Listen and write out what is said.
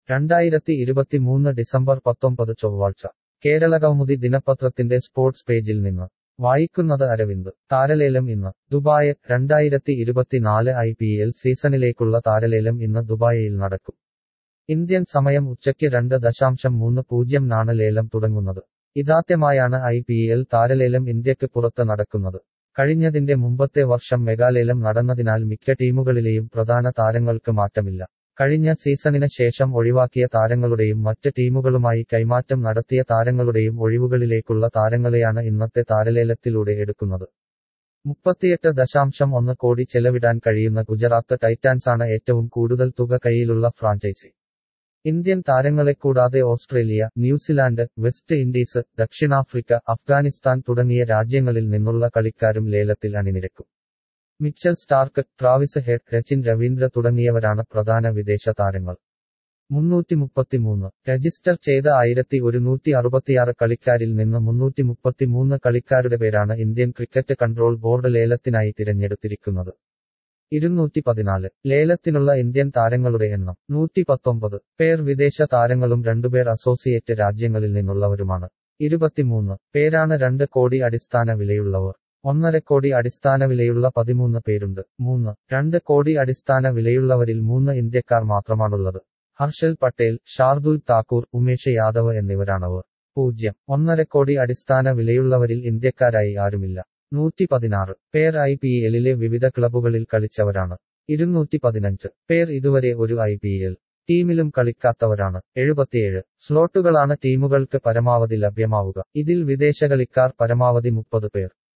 രണ്ടായിരത്തി ഇരുപത്തിമൂന്ന് ഡിസംബർ പത്തൊമ്പത് ചൊവ്വാഴ്ച കേരള കൗമുദി ദിനപത്രത്തിന്റെ സ്പോർട്സ് പേജിൽ നിന്ന് വായിക്കുന്നത് അരവിന്ദ് താരലേലം ഇന്ന് ദുബായ് രണ്ടായിരത്തി ഇരുപത്തിനാല് ഐ പി എൽ സീസണിലേക്കുള്ള താരലേലം ഇന്ന് ദുബായിൽ നടക്കും ഇന്ത്യൻ സമയം ഉച്ചയ്ക്ക് രണ്ട് ദശാംശം മൂന്ന് പൂജ്യം നാണ് ലേലം തുടങ്ങുന്നത് ഇതാദ്യമായാണ് ഐ പി എൽ താരലേലം ഇന്ത്യക്ക് പുറത്ത് നടക്കുന്നത് കഴിഞ്ഞതിന്റെ മുമ്പത്തെ വർഷം മെഗാലേലം നടന്നതിനാൽ മിക്ക ടീമുകളിലെയും പ്രധാന താരങ്ങൾക്ക് മാറ്റമില്ല കഴിഞ്ഞ സീസണിന് ശേഷം ഒഴിവാക്കിയ താരങ്ങളുടെയും മറ്റ് ടീമുകളുമായി കൈമാറ്റം നടത്തിയ താരങ്ങളുടെയും ഒഴിവുകളിലേക്കുള്ള താരങ്ങളെയാണ് ഇന്നത്തെ താരലേലത്തിലൂടെ എടുക്കുന്നത് മുപ്പത്തിയെട്ട് ദശാംശം ഒന്ന് കോടി ചെലവിടാൻ കഴിയുന്ന ഗുജറാത്ത് ടൈറ്റാൻസാണ് ഏറ്റവും കൂടുതൽ തുക കയ്യിലുള്ള ഫ്രാഞ്ചൈസി ഇന്ത്യൻ താരങ്ങളെ കൂടാതെ ഓസ്ട്രേലിയ ന്യൂസിലാൻഡ് വെസ്റ്റ് ഇൻഡീസ് ദക്ഷിണാഫ്രിക്ക അഫ്ഗാനിസ്ഥാൻ തുടങ്ങിയ രാജ്യങ്ങളിൽ നിന്നുള്ള കളിക്കാരും ലേലത്തിൽ അണിനിരക്കും Mitchell Starc Travis Head Rachin Ravindra തുടങ്ങിയവരാണ് പ്രധാന വിദേശ താരങ്ങൾ മുന്നൂറ്റി മുപ്പത്തിമൂന്ന് രജിസ്റ്റർ ചെയ്ത ആയിരത്തി ഒരുന്നൂറ്റി അറുപത്തിയാറ് കളിക്കാരിൽ നിന്ന് മുന്നൂറ്റി മുപ്പത്തിമൂന്ന് കളിക്കാരുടെ പേരാണ് ഇന്ത്യൻ ക്രിക്കറ്റ് കൺട്രോൾ ബോർഡ് ലേലത്തിനായി തിരഞ്ഞെടുത്തിരിക്കുന്നത് ഇരുന്നൂറ്റി പതിനാല് ലേലത്തിനുള്ള ഇന്ത്യൻ താരങ്ങളുടെ എണ്ണം നൂറ്റി പത്തൊമ്പത് പേർ വിദേശ താരങ്ങളും രണ്ടുപേർ അസോസിയേറ്റ് രാജ്യങ്ങളിൽ നിന്നുള്ളവരുമാണ് ഇരുപത്തിമൂന്ന് പേരാണ് രണ്ട് കോടി അടിസ്ഥാന വിലയുള്ളവർ ഒന്നര കോടി അടിസ്ഥാന വിലയുള്ള പതിമൂന്ന് പേരുണ്ട് മൂന്ന് രണ്ട് കോടി അടിസ്ഥാന വിലയുള്ളവരിൽ മൂന്ന് ഇന്ത്യക്കാർ മാത്രമാണുള്ളത് ഹർഷൽ പട്ടേൽ ഷാർദുൽ താക്കൂർ ഉമേഷ് യാദവ് എന്നിവരാണവർ പൂജ്യം ഒന്നര കോടി അടിസ്ഥാന വിലയുള്ളവരിൽ ഇന്ത്യക്കാരായി ആരുമില്ല നൂറ്റി പതിനാറ് പേർ ഐ പി എല്ലിലെ വിവിധ ക്ലബുകളിൽ കളിച്ചവരാണ് ഇരുന്നൂറ്റി പതിനഞ്ച് പേർ ഇതുവരെ ഒരു ഐ പി എൽ ടീമിലും കളിക്കാത്തവരാണ് എഴുപത്തിയേഴ് സ്ലോട്ടുകളാണ് ടീമുകൾക്ക് പരമാവധി ലഭ്യമാവുക ഇതിൽ വിദേശ കളിക്കാർ പരമാവധി മുപ്പത് പേർ